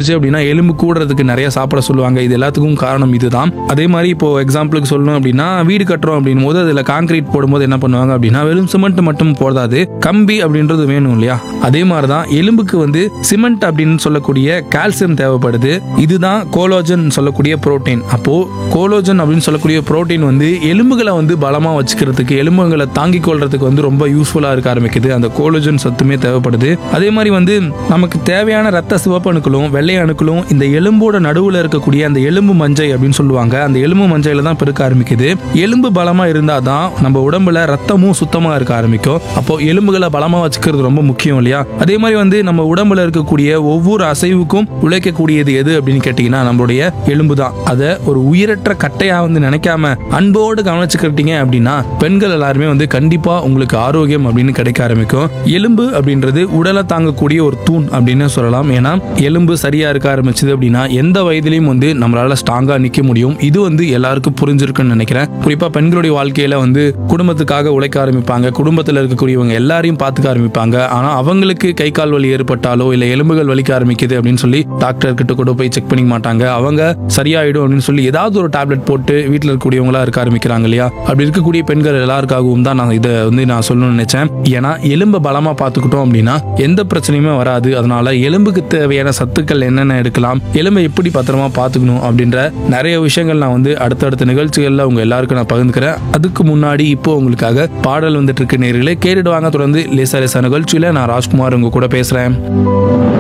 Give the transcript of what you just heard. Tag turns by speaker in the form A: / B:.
A: கூடுச்சு அப்படின்னா எலும்பு கூடுறதுக்கு நிறைய சாப்பிட சொல்லுவாங்க இது எல்லாத்துக்கும் காரணம் இதுதான் அதே மாதிரி இப்போ எக்ஸாம்பிளுக்கு சொல்லணும் அப்படின்னா வீடு கட்டுறோம் அப்படின் போது அதில் காங்கிரீட் போடும்போது என்ன பண்ணுவாங்க அப்படின்னா வெறும் சிமெண்ட் மட்டும் போதாது கம்பி அப்படின்றது வேணும் இல்லையா அதே மாதிரி தான் எலும்புக்கு வந்து சிமெண்ட் அப்படின்னு சொல்லக்கூடிய கால்சியம் தேவைப்படுது இதுதான் கோலோஜன் சொல்லக்கூடிய புரோட்டீன் அப்போ கோலோஜன் அப்படின்னு சொல்லக்கூடிய புரோட்டீன் வந்து எலும்புகளை வந்து பலமா வச்சுக்கிறதுக்கு எலும்புகளை தாங்கிக் கொள்றதுக்கு வந்து ரொம்ப யூஸ்ஃபுல்லா இருக்க ஆரம்பிக்குது அந்த கோலோஜன் சத்துமே தேவைப்படுது அதே மாதிரி வந்து நமக்கு தேவையான ரத்த சிவப்பு அணுக்களும் வெள்ளை அணுக்களும் இந்த எலும்போட நடுவுல இருக்கக்கூடிய அந்த எலும்பு மஞ்சை அப்படின்னு சொல்லுவாங்க அந்த எலும்பு மஞ்சையில தான் பெருக்க ஆரம்பிக்குது எலும்பு பலமா இருந்தாதான் தான் நம்ம உடம்புல ரத்தமும் சுத்தமா இருக்க ஆரம்பிக்கும் அப்போ எலும்புகளை பலமா வச்சுக்கிறது ரொம்ப முக்கியம் இல்லையா அதே மாதிரி வந்து நம்ம உடம்புல இருக்கக்கூடிய ஒவ்வொரு அசைவுக்கும் உழைக்கக்கூடியது எது அப்படின்னு கேட்டீங்கன்னா நம்மளுடைய எலும்பு தான் அதை ஒரு உயிரற்ற கட்டையா வந்து நினைக்காம அன்போடு கவனிச்சுக்கிட்டீங்க அப்படின்னா பெண்கள் எல்லாருமே வந்து கண்டிப்பா உங்களுக்கு ஆரோக்கியம் அப்படின்னு கிடைக்க ஆரம்பிக்கும் எலும்பு அப்படின்றது உடலை தாங்கக்கூடிய ஒரு தூண் அப்படின்னு சொல்லலாம் ஏன்னா எலும்பு சரியா இருக்க ஆரம்பிச்சது அப்படின்னா எந்த வயதிலையும் வந்து நம்மளால ஸ்ட்ராங்கா நிக்க முடியும் இது வந்து எல்லாருக்கும் புரிஞ்சிருக்குன்னு நினைக்கிறேன் குறிப்பா பெண்களுடைய வாழ்க்கையில வந்து குடும்பத்துக்காக உழைக்க ஆரம்பிப்பாங்க குடும்பத்தில் இருக்கக்கூடியவங்க எல்லாரையும் பார்த்துக்க ஆரம்பிப்பாங்க ஆனா அவங்களுக்கு கை கால் வலி ஏற்பட்டாலோ இல்ல எலும்புகள் வலிக்க ஆரம்பிக்குது அப்படின்னு சொல்லி டாக்டர் கிட்ட கூட போய் செக் பண்ணிக்க மாட்டாங்க அவங்க சரியாயிடும் அப்படின்னு சொல்லி ஏதாவது ஒரு டேப்லெட் போட்டு வீட்டில் இருக்கக்கூடியவங்களா இருக்க ஆரம்பிக்கிறாங்க இல்லையா அப்படி இருக்கக்கூடிய பெண்கள் எல்லாருக்காகவும் தான் நான் இதை வந்து நான் சொல்லணும்னு நினைச்சேன் ஏன்னா எலும்பை பலமா பார்த்துக்கிட்டோம் அப்படின்னா எந்த பிரச்சனையுமே வராது அதனால எலும்புக்கு தேவையான சத்துக்கள் என்னென்ன எடுக்கலாம் எலும்பை எப்படி பத்திரமா பார்த்துக்கணும் அப்படின்ற நிறைய விஷயங்கள் நான் வந்து அடுத்தடுத்த நிகழ்ச்சிகள்ல உங்க எல்லாருக்கும் நான் பகிர்ந்துக்கிறேன் அதுக்கு முன்னாடி இப்போ உங்களுக்காக பாடல் வந்துட்டு இருக்கு நேர்களே கேட்டுட்டு வாங்க தொடர்ந்து லேசா லேசா நிகழ்ச்சியில நான் ராஜ்குமார் உங்க கூட பேசுறேன்